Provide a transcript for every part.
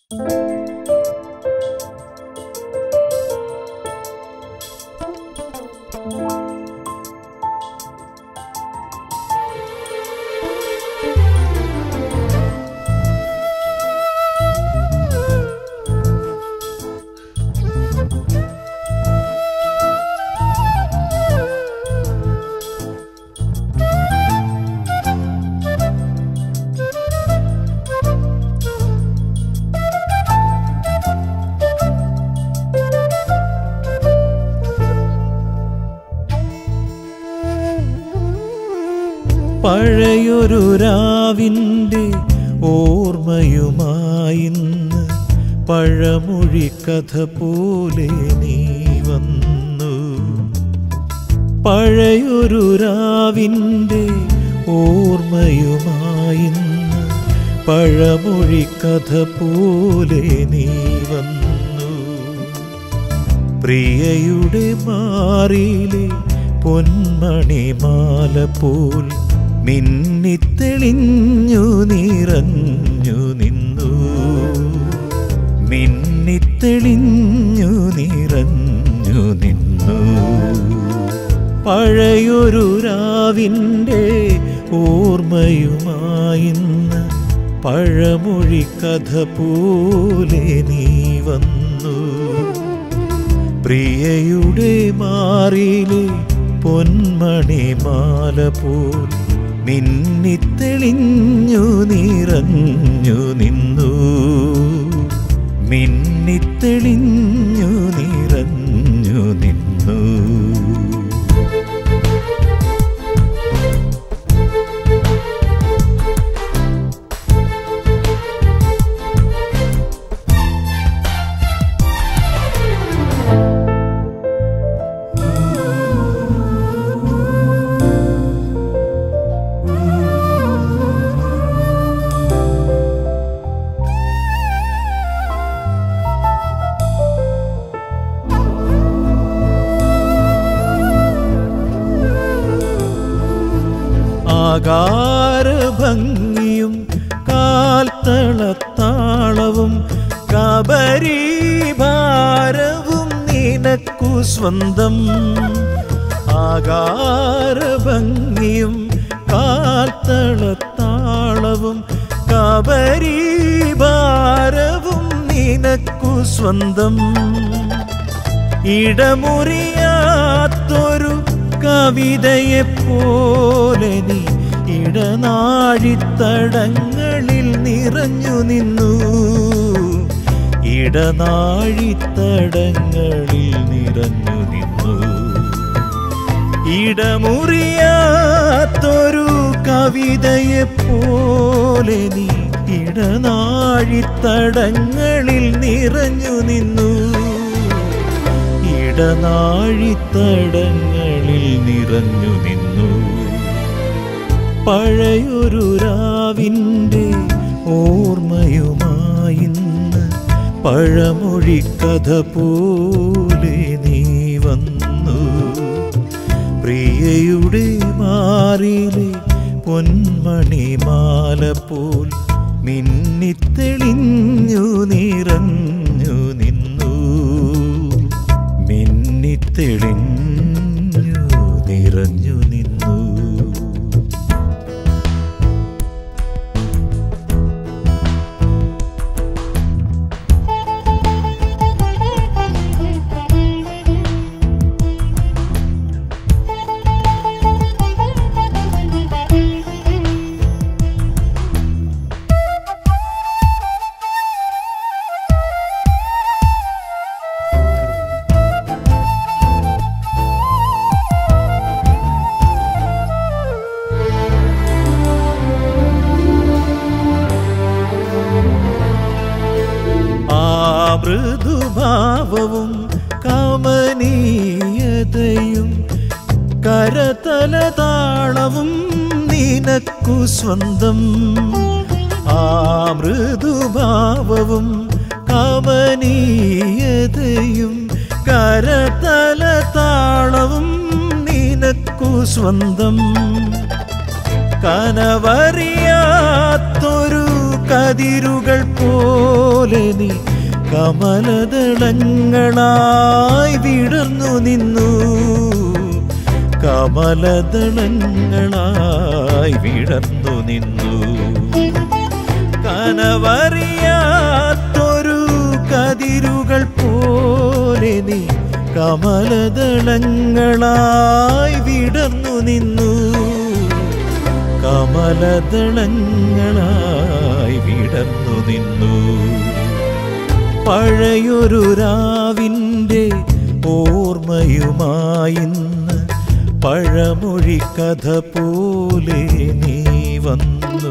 പഴയൊരു രാവിൻ്റെ ഓർമ്മയുമായിന്ന് പഴമൊഴി കഥ പോലെ നീ വന്നു പഴയൊരു രാവിൻ്റെ ഓർമ്മയുമായിന്ന് പഴമൊഴി കഥ പോലെ നീ വന്നു പ്രിയയുടെ മാറിയിലെ പൊന്മണിമാല പോൽ മിന്നിത്തെളിഞ്ഞു നിറഞ്ഞു നിന്നു മിന്നിത്തെളിഞ്ഞു നിറഞ്ഞു നിന്നു പഴയൊരു രാവിൻ്റെ ഓർമ്മയുമായിന്ന് പഴമൊഴി കഥ പോലെ നീ വന്നു പ്രിയയുടെ മാറിലെ പൊന്മണിമാല പോൽ മിന്നിത്തെളിഞ്ഞു നിറഞ്ഞു നിന്നു മിന്നിത്തെളിഞ്ഞു നിറഞ്ഞു നിന്നു ആകാരഭംഗിയും കാൽത്തളത്താളവും കബരീഭാരവും നിനക്കു സ്വന്തം ആകാരഭംഗിയും കാൽത്തളത്താളവും കബരീഭാരവും നിനക്കു സ്വന്തം ഇടമുറിയാത്തൊരു കവിതയെപ്പോലെ നീ ഇടനാഴിത്തടങ്ങളിൽ നിറഞ്ഞു നിന്നു ഇടനാഴിത്തടങ്ങളിൽ നിറഞ്ഞു നിന്നു ഇടമുറിയാത്തൊരു കവിതയെപ്പോലെ നീ ഇടനാഴിത്തടങ്ങളിൽ നിറഞ്ഞു നിന്നു ഇടനാഴിത്തടങ്ങളിൽ നിറഞ്ഞു നിന്നു പഴയൊരു രാവിൻ്റെ ഓർമ്മയുമായിന്ന് പഴമൊഴി കഥ പോലെ നീ വന്നു പ്രിയയുടെ മാറിലെ പൊന്മണിമാല പോൽ മിന്നിത്തെളിഞ്ഞു നിറഞ്ഞു നിന്നു മിന്നിത്തെളിഞ്ഞു നിറഞ്ഞു നിന്നു ആ മൃദുഭാവവും കമനീയതയും കരതലതാളവും നിനക്കു സ്വന്തം ആ മൃദുഭാവവും കമനീയതയും കരതലതാളവും നിനക്കു സ്വന്തം കനവറിയാത്തൊരു കതിരുകൾ പോ പോലെ നീ കമലദളങ്ങളായി വിടർന്നു നിന്നു കമലദളങ്ങളായി വിടർന്നു നിന്നു കനവറിയാത്തൊരു കതിരുകൾ പോലെ നീ കമലദളങ്ങളായി വിടർന്നു നിന്നു കമലദളങ്ങളായി വിടർന്നു നിന്നു പഴയൊരു രാവിൻ്റെ ഓർമ്മയുമായിന്ന് പഴമൊഴി കഥ പോലെ നീ വന്നു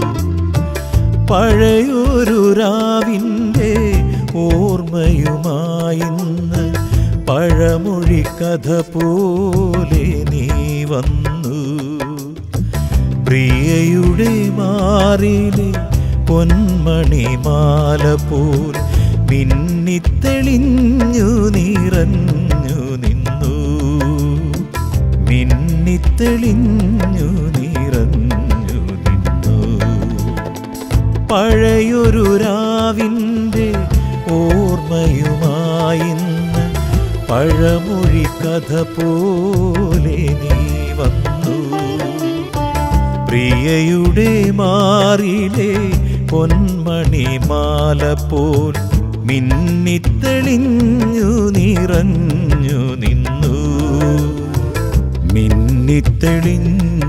പഴയൊരു രാവിൻ്റെ ഓർമ്മയുമായിന്ന് പഴമൊഴി കഥ പോലെ നീ വന്നു പ്രിയയുടെ മാറിലെ പൊന്മണിമാല പോൽ മിന്നിത്തെളിഞ്ഞു നിറഞ്ഞു നിന്നു മിന്നിത്തെളിഞ്ഞു നിറഞ്ഞു നിന്നു പഴയൊരു രാവിൻ്റെ ഓർമ്മയുമായിന്ന് പഴമൊഴി കഥ പോലെ നീ വന്നു പ്രിയയുടെ മാറിലെ പൊന്മണിമാല പോൽ മിന്നിത്തെളിഞ്ഞു നിറഞ്ഞു നിന്നു മിന്നിത്തെളിഞ്ഞു